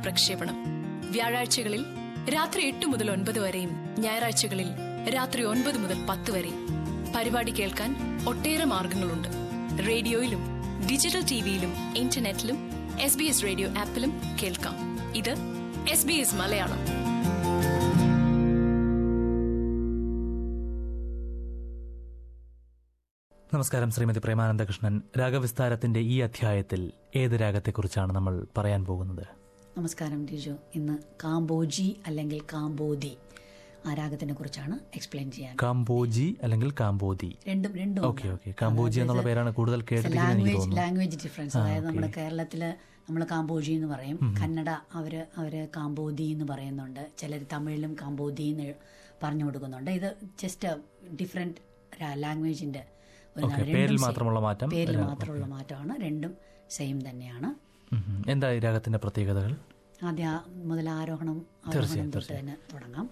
പ്രക്ഷേപണം വ്യാഴാഴ്ചകളിൽ രാത്രി എട്ട് മുതൽ ഒൻപത് വരെയും ഞായറാഴ്ചകളിൽ രാത്രി ഒൻപത് മുതൽ പത്ത് വരെയും പരിപാടി കേൾക്കാൻ ഒട്ടേറെ മാർഗങ്ങളുണ്ട് റേഡിയോയിലും ഡിജിറ്റൽ ടിവിയിലും ഇന്റർനെറ്റിലും എസ് ബി എസ് റേഡിയോ ആപ്പിലും കേൾക്കാം ഇത് എസ് ബി എസ് മലയാളം നമസ്കാരം ശ്രീമതി പ്രേമാനന്ദകൃഷ്ണൻ രാഗവിസ്താരത്തിന്റെ ഈ അധ്യായത്തിൽ ഏത് രാഗത്തെക്കുറിച്ചാണ് നമ്മൾ പറയാൻ പോകുന്നത് നമസ്കാരം ടിജു ഇന്ന് കാംബോജി അല്ലെങ്കിൽ കാംബോധി ആ രാഗത്തിനെ കുറിച്ചാണ് എക്സ്പ്ലെയിൻ ചെയ്യാൻ കാംബോജി അല്ലെങ്കിൽ കാംബോധി രണ്ടും രണ്ടും ഓക്കെ ഓക്കെ കാംബോജി എന്നുള്ള പേരാണ് കൂടുതൽ കേട്ടിരിക്കുന്നത് എനിക്ക് ലാംഗ്വേജ് തോന്നുന്നു ലാംഗ്വേജ് ഡിഫറൻസ് അതായത് നമ്മുടെ കേരളത്തില് നമ്മൾ കാംബോജി എന്ന് പറയും കന്നഡ അവര് അവര് കാംബോധി എന്ന് പറയുന്നുണ്ട് ചിലർ തമിഴിലും കാംബോധി എന്ന് പറഞ്ഞു കൊടുക്കുന്നുണ്ട് ഇത് ജസ്റ്റ് ഡിഫറെന്റ് ലാംഗ്വേജിന്റെ ഒരു Okay, രണ്ടും പേരിൽ same. മാത്രമുള്ള മാറ്റം. പേരിൽ ആ, മാത്രമുള്ള മാറ്റമാണ് രണ്ടും സെയിം തന്നെയാണ് ഉം ഉം. എന്താ ഈ രാഗത്തിന്റെ പ്രത്യേകതകൾ ആദ്യ മുതൽ ആരോഹണം ആരോഹണം തീർച്ചയായും, തൊട്ട് തീർച്ചയായും. തന്നെ തുടങ്ങാം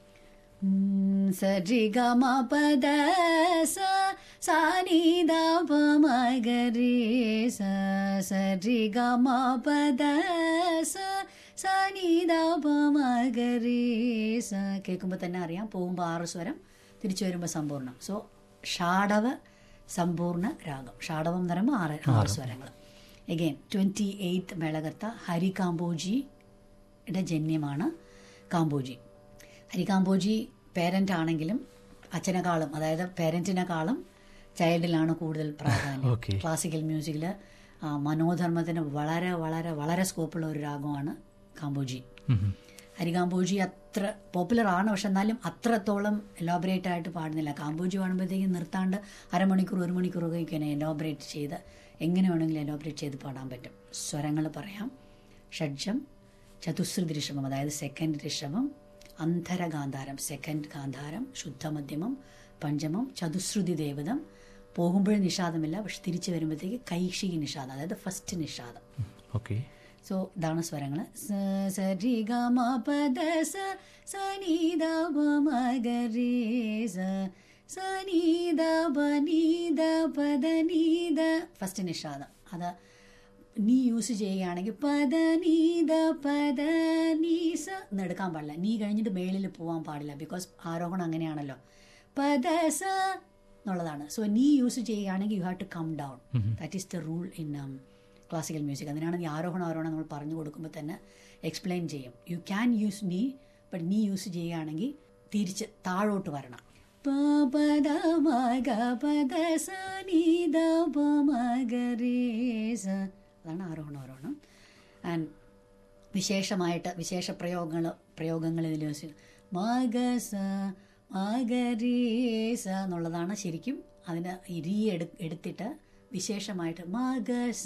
സരി ഗമ പദ സ സാനി ദ പ മ ഗ രി സ സരി ഗമ പദ സ സാനി ദ പ മ ഗ രി സ കേൾക്കുമ്പോൾ തന്നെ അറിയാം പോകുമ്പോൾ ആറ് സ്വരം തിരിച്ചു വരുമ്പോൾ സമ്പൂർണ്ണം സോ ഷാഡവ സമ്പൂർണ്ണ രാഗം ഷാഡവം എന്ന് പറയുമ്പോൾ ആറ് ആറ് സ്വരങ്ങൾ എഗെയിൻ ട്വൻറ്റി എയ്ത്ത് മേളകർത്ത ഹരി കാംബോജിയുടെ ജന്യമാണ് കാംബോജി ഹരി കാംബോജി പേരൻ്റ് ആണെങ്കിലും അച്ഛനെക്കാളും അതായത് പേരൻറ്റിനെക്കാളും ചൈൽഡിലാണ് കൂടുതൽ പ്രാധാന്യം Okay. ക്ലാസിക്കൽ മ്യൂസിക്കിൽ മനോധർമ്മത്തിന് വളരെ വളരെ വളരെ സ്കോപ്പുള്ള ഒരു രാഗമാണ് കാംബോജി ഉം ഉം. ഹരികാംബോജി അത്ര പോപ്പുലർ ആണ് പക്ഷെ എന്നാലും അത്രത്തോളം എലോബറേറ്റ് ആയിട്ട് പാടുന്നില്ല കാംബോജി പാടുമ്പോഴത്തേക്കും നിർത്താണ്ട് അരമണിക്കൂർ ഒരു മണിക്കൂറൊക്കെ ഇങ്ങനെ എലോബറേറ്റ് ചെയ്ത് എങ്ങനെ വേണമെങ്കിലും എലോബറേറ്റ് ചെയ്ത് പാടാൻ പറ്റും സ്വരങ്ങൾ പറയാം ഷഡ്ജം ചതുശ്രുതി ഋഷഭം അതായത് സെക്കൻഡ് ഋഷഭം അന്ധരഗാന്ധാരം സെക്കൻഡ് ഗാന്ധാരം ശുദ്ധമധ്യമം പഞ്ചമം ചതുശ്രുതി ദേവതം പോകുമ്പോഴും നിഷാദമില്ല പക്ഷെ തിരിച്ചു വരുമ്പോഴത്തേക്ക് കൈഷികി നിഷാദം അതായത് ഫസ്റ്റ് നിഷാദം ഓക്കെ സോ ഇതാണ് സ്വരങ്ങൾ സരി ഗ മ പദ സ സനി ദ പ മ ഗ രി സ സനി ദ പ നീ ദ പദ നീ ദ ഫസ്റ്റ് നിഷാദം അത് നീ യൂസ് ചെയ്യുകയാണെങ്കിൽ പദ നീ ദ പദ നീ സ എന്ന് എടുക്കാൻ പാടില്ല നീ കഴിഞ്ഞിട്ട് മേളിൽ പോകാൻ പാടില്ല ബിക്കോസ് ആരോഹണം അങ്ങനെയാണല്ലോ പദ സ എന്നുള്ളതാണ് സോ നീ യൂസ് ചെയ്യുകയാണെങ്കിൽ you have to come down that is the rule in classical music അതിനാണ് ഈ ആരോഹണം ആരോഹണം നമ്മൾ പറഞ്ഞു കൊടുക്കുമ്പോൾ തന്നെ എക്സ്പ്ലെയിൻ ചെയ്യും യു ക്യാൻ യൂസ് നീ ബട്ട് നീ യൂസ് ചെയ്യുകയാണെങ്കിൽ തിരിച്ച് താഴോട്ട് വരണം പ പദ മ ഗ പദ സ നീ ദ പ മ ഗ രി സ അതാണ് ആരോഹണം ആരോഹണം ആൻഡ് വിശേഷമായിട്ട് വിശേഷ പ്രയോഗങ്ങൾ പ്രയോഗങ്ങൾ ഇതിൽ മഗസ മകരീസ എന്നുള്ളതാണ് ശരിക്കും അതിന് ഈ രീ എടു എടുത്തിട്ട് വിശേഷമായിട്ട് മഗസ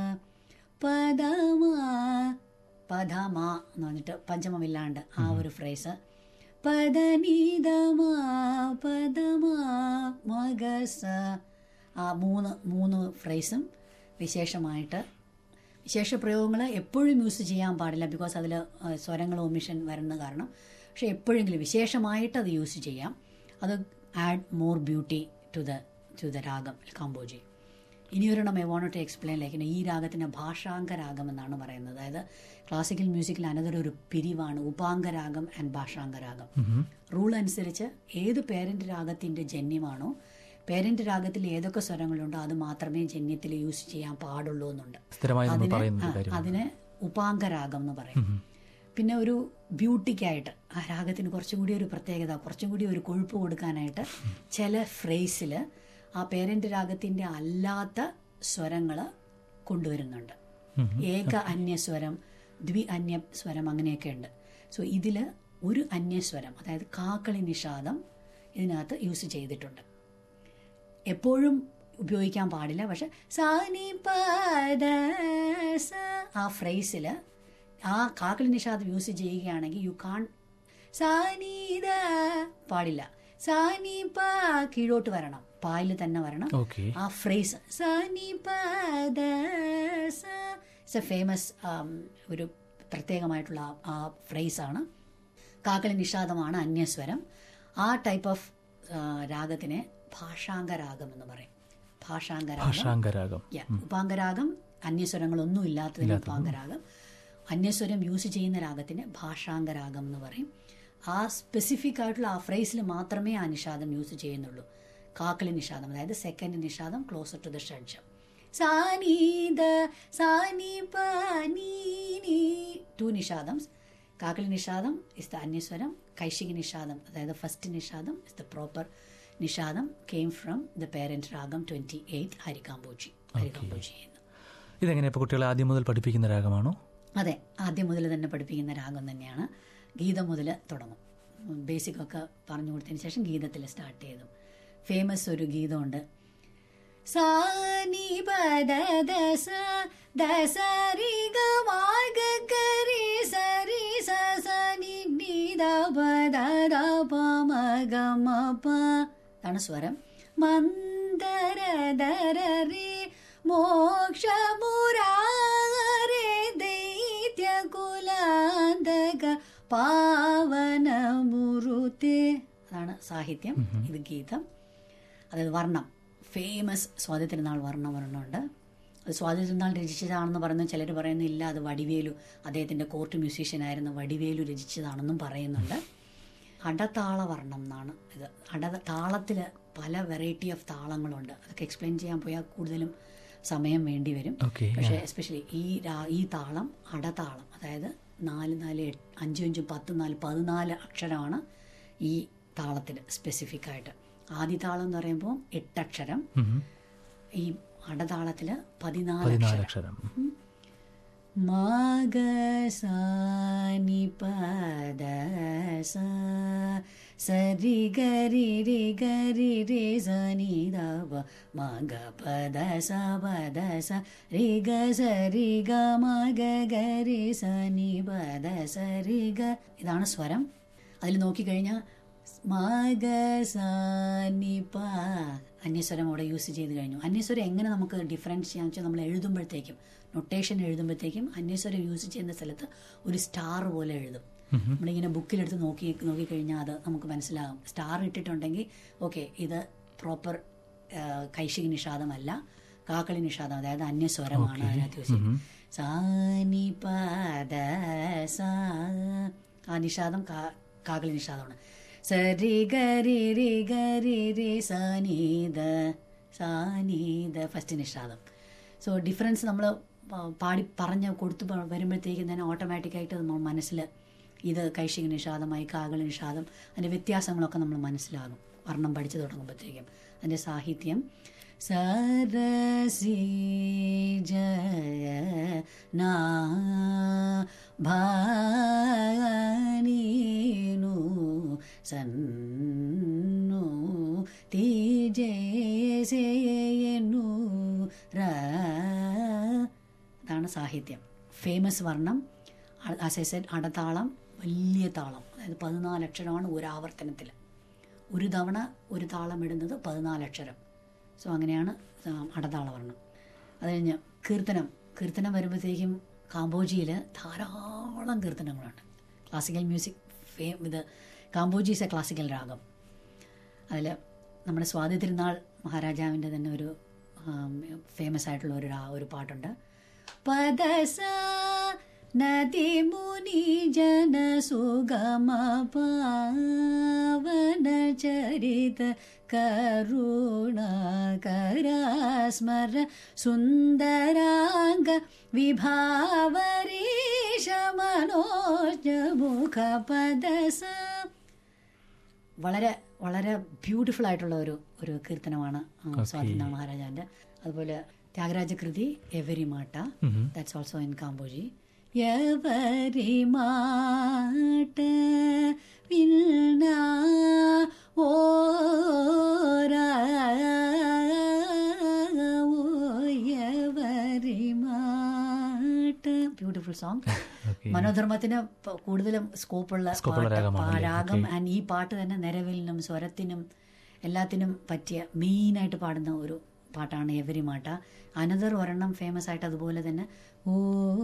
പദമ പദമ എന്ന് പറഞ്ഞിട്ട് പഞ്ചമമില്ലാണ്ട് ആ ഒരു ഫ്രേസ് പദനീതമ പദമ മഗസ ആ മൂന്ന് മൂന്ന് ഫ്രേസും വിശേഷമായിട്ട് വിശേഷ പ്രയോഗങ്ങൾ എപ്പോഴും യൂസ് ചെയ്യാൻ പാടില്ല ബിക്കോസ് അതിൽ സ്വരങ്ങൾ ഒമിഷൻ വരുന്ന കാരണം പക്ഷെ എപ്പോഴെങ്കിലും വിശേഷമായിട്ട് അത് യൂസ് ചെയ്യാം അത് add more beauty to the to the രാഗം കാമ്പോജി ഇനിയൊരെണ്ണം I want to explain like ഈ രാഗത്തിന് ഭാഷാംഗ രാഗം എന്നാണ് പറയുന്നത് അതായത് ക്ലാസിക്കൽ മ്യൂസിക്കിൽ അനതൊരു ഒരു പിരിവാണ് ഉപാംഗ രാഗം ആൻഡ് ഭാഷാംഗ രാഗം റൂൾ അനുസരിച്ച് ഏത് പേരന്റ് രാഗത്തിന്റെ ജന്യമാണോ പേരന്റ് രാഗത്തിൽ ഏതൊക്കെ സ്വരങ്ങളുണ്ടോ അത് മാത്രമേ ജന്യത്തിൽ യൂസ് ചെയ്യാൻ പാടുള്ളൂ എന്നുണ്ട് സ്ഥിരമായി നമ്മൾ അതിന് പറയുന്ന ആ, ഒരു കാര്യം അതിന് ഉപാംഗരാഗം എന്ന് പറയും പിന്നെ ഒരു ബ്യൂട്ടിക്കായിട്ട് ആ രാഗത്തിന് കുറച്ചും കൂടി ഒരു പ്രത്യേകത കുറച്ചും കൂടി ഒരു കൊഴുപ്പ് കൊടുക്കാനായിട്ട് ചില ഫ്രേസിൽ ആ പേരന്റ് രാഗത്തിന്റെ അല്ലാത്ത സ്വരങ്ങൾ കൊണ്ടുവരുന്നുണ്ട് ഏക അന്യസ്വരം ദ്വി അന്യ സ്വരം അങ്ങനെയൊക്കെ ഉണ്ട് സോ ഇതിൽ ഒരു അന്യസ്വരം അതായത് കാക്കളി നിഷാദം ഇതിനകത്ത് യൂസ് ചെയ്തിട്ടുണ്ട് എപ്പോഴും ഉപയോഗിക്കാൻ പാടില്ല പക്ഷെ സാനി പദ സ ആ ഫ്രേസിൽ ആ കാക്കലി നിഷാദം യൂസ് ചെയ്യുകയാണെങ്കിൽ യു കാൺ സാനീത പാടില്ല സാനി പ കീഴോട്ട് വരണം പായിൽ തന്നെ വരണം ഓക്കെ ആ ഫ്രേസ് സാനി പദ സ ഫേമസ് ഒരു പ്രത്യേകമായിട്ടുള്ള ആ- ആ ഫ്രേസാണ് കാക്കളി നിഷാദമാണ് അന്യസ്വരം ആ ടൈപ്പ് ഓഫ് രാഗത്തിനെ ഭാഷാംഗ രാഗം എന്ന് പറയും ഭാഷാംഗ രാഗം ഭാഷാംഗരാഗം Yeah. ഉപാംഗരാഗം അന്യസ്വരങ്ങളൊന്നും ഇല്ലാത്തതിന് ഉപാംഗരാഗം അന്യസ്വരം യൂസ് ചെയ്യുന്ന രാഗത്തിന് ഭാഷാംഗ രാഗം എന്ന് പറയും ആ സ്പെസിഫിക് ആയിട്ടുള്ള ആ ഫ്രേസിൽ മാത്രമേ ആ നിഷാദം യൂസ് ചെയ്യുന്നുള്ളൂ കാക്കളി നിഷാദം അതായത് സെക്കൻഡ് നിഷാദം ക്ലോസർ ടു ദ ഷഡ്ജം സാനീദ സാനി പനീനി ടു നിഷാദംസ് കാക്കളി നിഷാദം ഇസ് ദ അന്യസ്വരം കൈശിക നിഷാദം അതായത് ഫസ്റ്റ് നിഷാദം ഇസ് ദ പ്രോപ്പർ നിഷാദം കെയിം ഫ്രം ദ പേരന്റ് രാഗം ട്വന്റി എയ്റ്റ് ഹരികാംബോജി ഹരികാംബോജി ചെയ്യുന്നു ഇതെങ്ങനെ ഇപ്പോൾ കുട്ടികളെ ആദ്യം മുതൽ പഠിപ്പിക്കുന്ന രാഗമാണോ അതെ ആദ്യം മുതൽ തന്നെ പഠിപ്പിക്കുന്ന രാഗം തന്നെയാണ് ഗീതം മുതൽ തുടങ്ങും ബേസിക് ഒക്കെ പറഞ്ഞു കൊടുത്തതിന് ശേഷം ഗീതത്തിൽ സ്റ്റാർട്ട് ചെയ്തു ഫേമസ് ഒരു ഗീതമുണ്ട് സാനി പദ ദസ ദസരി ഗരി സരി സനി നീദ പദ ദ പ മ ഗ മ പ അതാണ് സ്വരം മന്ദര ദര രേ മോക്ഷ മുരാരേ ദൈത്യ കുലാന്തക പാവന മുറുത്തെ അതാണ് സാഹിത്യം ഇത് ഗീതം അതായത് വർണ്ണം ഫേമസ് സ്വാതി തിരുനാൾ വർണ്ണം വർണ്ണമുണ്ട് അത് സ്വാതി തിരുനാൾ രചിച്ചതാണെന്ന് പറയുന്നു ചിലർ പറയുന്നില്ല അത് വടിവേലു അദ്ദേഹത്തിൻ്റെ കോർട്ട് മ്യൂസീഷ്യനായിരുന്ന വടിവേലു രചിച്ചതാണെന്നും പറയുന്നുണ്ട് അടതാള വർണ്ണം എന്നാണ് ഇത് അട താളത്തിൽ പല വെറൈറ്റി ഓഫ് താളങ്ങളുണ്ട് അതൊക്കെ എക്സ്പ്ലെയിൻ ചെയ്യാൻ പോയാൽ കൂടുതലും സമയം വേണ്ടി വരും ഓക്കെ പക്ഷേ എസ്പെഷ്യലി ഈ രാ- ഈ താളം അടതാളം അതായത് നാല് നാല് എട്ട് അഞ്ചും അഞ്ചും പത്ത് നാല് പതിനാല് അക്ഷരമാണ് ഈ താളത്തിൽ സ്പെസിഫിക് ആയിട്ട് ആദ്യ താളം എന്ന് പറയുമ്പോൾ എട്ടക്ഷരം ഈ അടതാളത്തിൽ പതിനാല് പതിനാല് അക്ഷരം അക്ഷരം മാഗസാനി പദ സ സരി ഗരി രി ഗരി രി സനി ദവ മഗ പദ സ പദ സ രി ഗ സരി ഗ മഗ ഗരി സനി പദ സരി ഗ ഇതാണ് സ്വരം അതിൽ നോക്കിക്കഴിഞ്ഞാൽ മഗസാനി പ അന്യസ്വരം അവിടെ യൂസ് ചെയ്ത് കഴിഞ്ഞു അന്യസ്വരം എങ്ങനെ നമുക്ക് ഡിഫറൻസ് ചെയ്യാന്ന് വെച്ചാൽ നമ്മൾ എഴുതുമ്പോഴത്തേക്കും നൊട്ടേഷൻ എഴുതുമ്പോഴത്തേക്കും അന്യസ്വരം യൂസ് ചെയ്യുന്ന സ്ഥലത്ത് ഒരു സ്റ്റാർ പോലെ എഴുതും നമ്മളിങ്ങനെ ബുക്കിലെടുത്ത് നോക്കി നോക്കിക്കഴിഞ്ഞാൽ അത് നമുക്ക് മനസ്സിലാകും സ്റ്റാർ ഇട്ടിട്ടുണ്ടെങ്കിൽ ഓക്കെ ഇത് പ്രോപ്പർ കൈശിക നിഷാദമല്ല കാക്കളി നിഷാദം അതായത് അന്യസ്വരമാണ് അതിനകത്ത് യൂസ് ചെയ്യുന്നത് സാനി പദ സാ ആ നിഷാദം കാ- കാകളി നിഷാദമാണ് സരി ഗരി രി ഗരി രി സാനീദ സാനീദ ഫസ്റ്റ് നിഷാദം സോ ഡിഫറൻസ് നമ്മൾ പാടി പറഞ്ഞ് കൊടുത്ത് പ- വരുമ്പോഴത്തേക്കും തന്നെ ഓട്ടോമാറ്റിക്കായിട്ട് നമ്മൾ മനസ്സിൽ ഇത് കൈശിക നിഷാദമായി കാകളി നിഷാദം അതിൻ്റെ വ്യത്യാസങ്ങളൊക്കെ നമ്മൾ മനസ്സിലാകും വർണ്ണം പഠിച്ചു തുടങ്ങുമ്പോഴത്തേക്കും അതിൻ്റെ സാഹിത്യം സരസി ജയ നാ ഭാനീനു സന്നു തീജയസേയനു അതാണ് സാഹിത്യം ഫേമസ് വർണ്ണം അസൈസെഡ് അടതാളം വലിയ താളം അതായത് പതിനാല് അക്ഷരമാണ് ഒരു ആവർത്തനത്തിൽ ഒരു തവണ ഒരു താളം ഇടുന്നത് പതിനാല് അക്ഷരം സോ അങ്ങനെയാണ് ആ, അടതാള വർണ്ണം അത് കഴിഞ്ഞ് കീർത്തനം കീർത്തനം വരുമ്പോഴത്തേക്കും കാമ്പോജിയിൽ ധാരാളം കീർത്തനങ്ങളുണ്ട് ക്ലാസിക്കൽ മ്യൂസിക് ഫേ ഇത് കാമ്പോജി ഇസ് എ ക്ലാസിക്കൽ രാഗം അതിൽ നമ്മുടെ സ്വാതി തിരുനാൾ മഹാരാജാവിൻ്റെ തന്നെ ഒരു ഫേമസ് ആയിട്ടുള്ള ഒരു രാ- ഒരു പാട്ടുണ്ട് പദസ നദി മുനി ജന സുഗമ പാവന ചരിത കരുണാകരാസ്മര സുന്ദരാംഗ വിഭാവരീശ മനോജ മുഖ പദസ വളരെ വളരെ ബ്യൂട്ടിഫുൾ ആയിട്ടുള്ള ഒരു ഒരു കീർത്തനമാണ് ആ, സ്വാതിനാൾ മഹാരാജാന്റെ അതുപോലെ ത്യാഗരാജ കൃതി എവരി മാട്ട ദാറ്റ്സ് ഓൾസോ ഇൻ കാമ്പോജി എവരി മാട്ട വിൽന എവരി മാട്ട ബ്യൂട്ടിഫുൾ സോങ് ഓക്കെ മനോധർമ്മത്തിന് പ- കൂടുതലും സ്കോപ്പുള്ള സ്കോപ്പുള്ള പാട്ട്, രാഗമാണല്ലേ? പാ- രാഗം ആൻഡ് ഈ പാട്ട് തന്നെ നിരവിലിനും സ്വരത്തിനും എല്ലാത്തിനും പറ്റിയ മെയിനായിട്ട് പാടുന്ന ഒരു പാട്ടാണ് എവരി മാട്ട അനദർ ഒരെണ്ണം ഫേമസ് ആയിട്ട് അതുപോലെ തന്നെ ഓ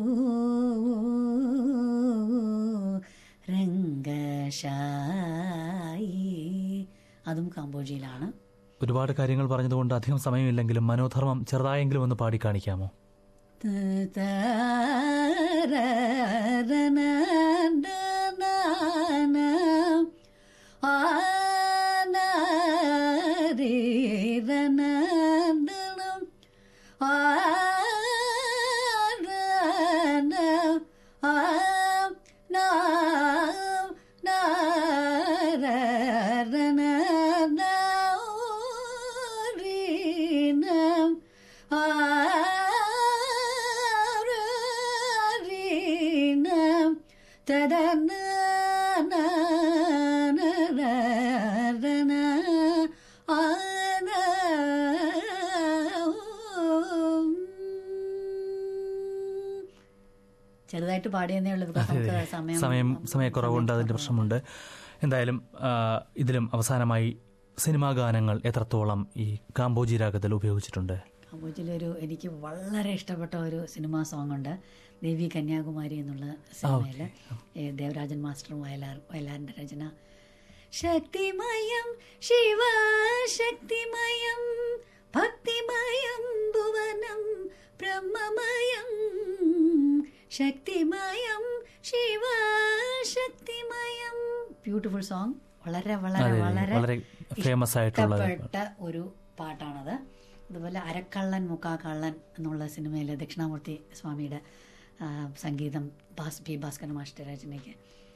രംഗശായി അതും കാമ്പോജിയിലാണ് ഒരുപാട് കാര്യങ്ങൾ പറഞ്ഞതുകൊണ്ട് അധികം സമയമില്ലെങ്കിലും മനോധർമ്മം ചെറുതായെങ്കിലും ഒന്ന് പാടി കാണിക്കാമോ ചെറുതായിട്ട് പാടിയെന്നേ ഉള്ളൂ because നമുക്ക് സമയം സമയം സമയക്കുറവുണ്ട് അതിന്റെ പ്രശ്നമുണ്ട് എന്തായാലും ആ, ഇതിലും അവസാനമായി സിനിമാ ഗാനങ്ങൾ എത്രത്തോളം ഈ കാമ്പോജി രാഗത്തിൽ ഉപയോഗിച്ചിട്ടുണ്ട് ഒരു എനിക്ക് വളരെ ഇഷ്ടപ്പെട്ട ഒരു സിനിമാ സോങ് ഉണ്ട് ദേവി കന്യാകുമാരി എന്നുള്ള സിനിമയിൽ ദേവരാജൻ മാസ്റ്ററും വയലാർ വയലാറിന്റെ രചന ശക്തിമയം ശിവ ശക്തിമയം ഭക്തിമയം ഭുവനം ബ്രഹ്മമയം ശക്തിമയം ശിവ ശക്തിമയം ബ്യൂട്ടിഫുൾ സോങ് വളരെ വളരെ അതെ, വളരെ വളരെ famous ആയിട്ടുള്ള ഒരു ഇഷ്ടപ്പെട്ട ഒരു പാട്ടാണത് അതുപോലെ അരക്കള്ളൻ മുക്കാക്കള്ളൻ എന്നുള്ള സിനിമയിലെ ദക്ഷിണാമൂർത്തി സ്വാമിയുടെ ആ, സംഗീതം ഭാസ് പി ഭാസ്കര മാഷ്ട രചനയ്ക്ക്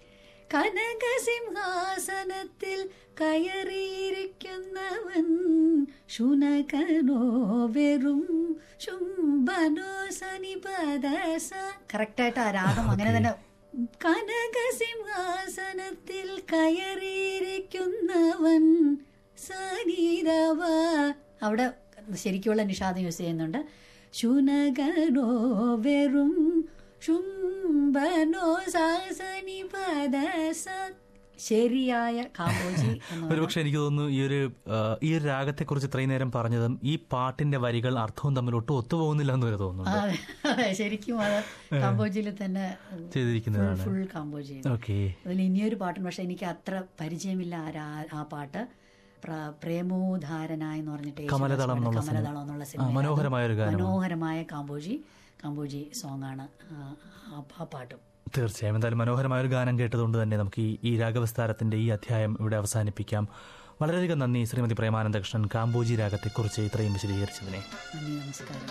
കനകസിംഹാസനത്തിൽ കയറിയിരിക്കുന്നവൻ ശുനകനോ വെറും ശുംഭനോ സനിപദസ കറക്റ്റായിട്ട് ആ രാഗം അങ്ങനെ തന്നെ കനകസിംഹാസനത്തിൽ കയറിയിരിക്കുന്നവൻ സനീതവ അവിടെ ശരിക്കുള്ള നിഷാദം യൂസ് ചെയ്യുന്നുണ്ട് ശുനകനോ വെറും ശുംഭനോ സാസനി പദസ ശരിയായ കാമ്പോജി എന്ന് ഒരുപക്ഷെ എനിക്ക് തോന്നുന്നു ഈ ഒരു ആ, ഈ ഒരു രാഗത്തെക്കുറിച്ച് ഇത്രയും നേരം പറഞ്ഞതും ഈ പാട്ടിന്റെ വരികൾ അർത്ഥവും തമ്മിൽ ഒട്ടും ഒത്തുപോകുന്നില്ല എന്ന് വരെ തോന്നുന്നു അതെ, അതെ, ശരിക്കും അത് കാമ്പോജിയിൽ തന്നെ ചെയ്തിരിക്കുന്നതാണ് ഫുൾ കാമ്പോജി ഓക്കെ അതിൽ ഇനിയൊരു പാട്ടുണ്ട് പക്ഷെ എനിക്ക് അത്ര പരിചയമില്ല ആ രാ- ആ പാട്ട് പ്ര- പ്രേമോധാരനായ എന്ന് പറഞ്ഞിട്ട് യേശുദാസ് കമലദളം പാടിയ എന്നുള്ള സിനിമ. കമലദളം എന്നുള്ള ആ, സിനിമ മനോഹരമായ ഒരു ഗാനം മനോഹരമായ കാമ്പോജി കാമ്പോജി സോങ് ആണ് ആ ആ- ആ പാട്ടും തീർച്ചയായും എന്തായാലും മനോഹരമായ ഒരു ഗാനം കേട്ടതുകൊണ്ട് തന്നെ നമുക്ക് ഈ ഈ രാഗവിസ്താരത്തിന്റെ ഈ അധ്യായം ഇവിടെ അവസാനിപ്പിക്കാം വളരെയധികം നന്ദി ശ്രീമതി പ്രേമാനന്ദകൃഷ്ണൻ കാമ്പോജി രാഗത്തെക്കുറിച്ച് ഇത്രയും വിശദീകരിച്ചതിനെ നന്ദി നമസ്കാരം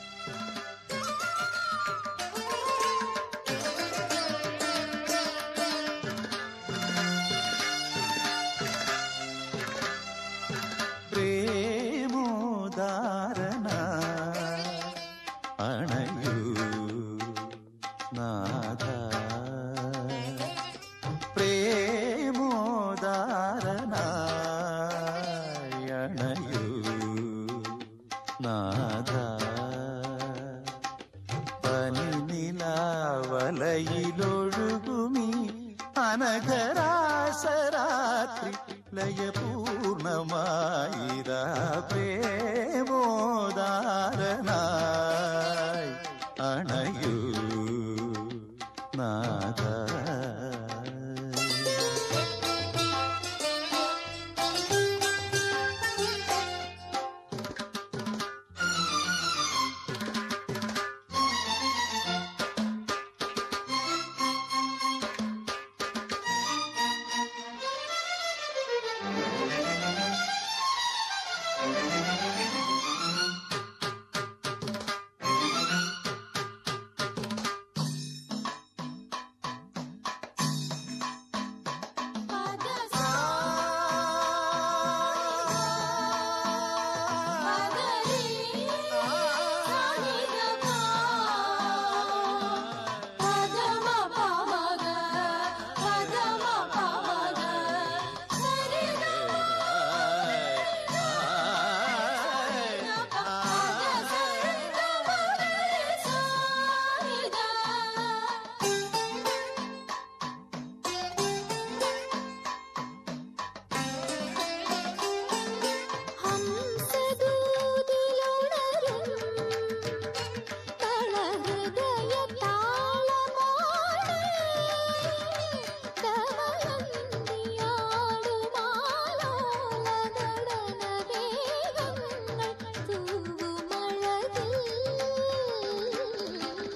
പ്രേമോദാരണ അണയൂ നാഥ പ്രേമോദാരണ അണയൂ നാഥ പനിനിലാവലയിലൊഴുകുമീ അനഘരാസരാത്രി ലയപൂർണമായിരാ പ്രേമോദാരനായി അണയൂ നാഥ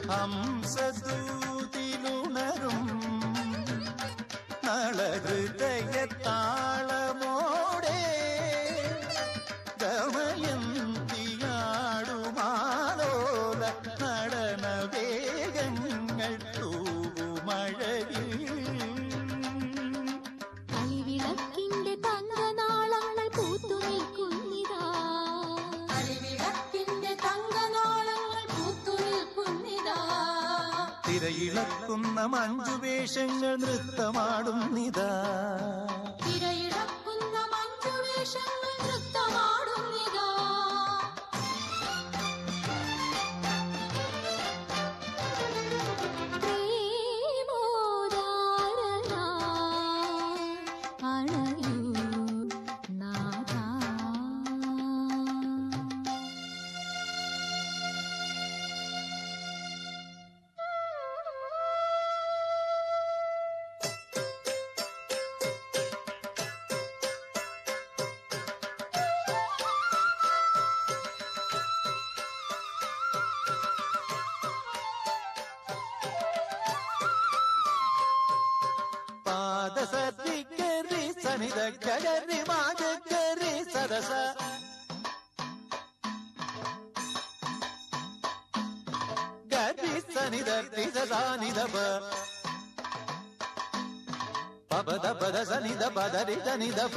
ഹംസദൂതിലുണരും നളഹൃദയ താളമോടെ ഗമയന്തിയാടുമാലോല നടന വേഗങ്ങൾ തൂവുമഴയിൽ കളിവിളക്കിന്റെ തങ്കനാളങ്ങൾ പൂത്തു നിൽക്കുന്നിതാ കളിവിളക്കിന്റെ തങ്കനാളങ്ങൾ പൂത്തു നിൽക്കുന്നിതാ തിരയിളക്കുന്ന മഞ്ജുവേഷങ്ങൾ നൃത്തമാടുന്നിതാ തിരയിളക്കുന്ന മഞ്ജുവേഷങ്ങൾ നൃത്തമാടുന്നിതാ പ്രേമോദാരണ അണയൂ നാഥാ പാദസത്തിക്കറി സനിത ഗരി മാജക്കരി സദസ ഗരി സനിത തിസദാനിദപ പപദ പദ സനിത പദരി സനിദപ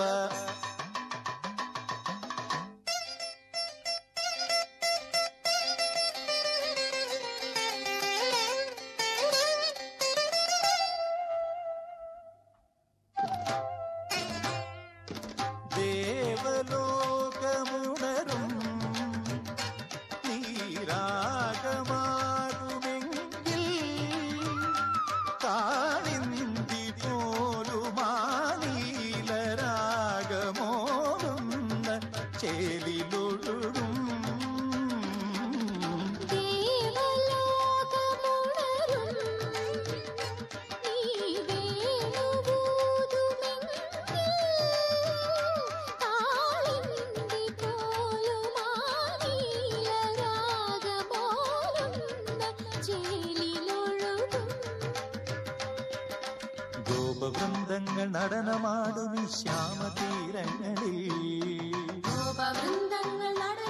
ദേവലോകമുണരും നീരാഗമാകുമെങ്കിൽ കാളിന്തി പോലുമാനീലരാഗമോടുന്ന ചേലിലൊഴുകും ദേവലോകമുണരും നീ വേണുവൂതുമെങ്കിൽ കാളിന്തി പോലുമാനീലരാഗമോലുന്ന ചേലിലൊഴുകും ഗോപവൃന്ദങ്ങൾ നടനമാടും ഈ ശ്യാമതീരങ്ങളിൽ ഗോപവൃന്ദങ്ങൾ നട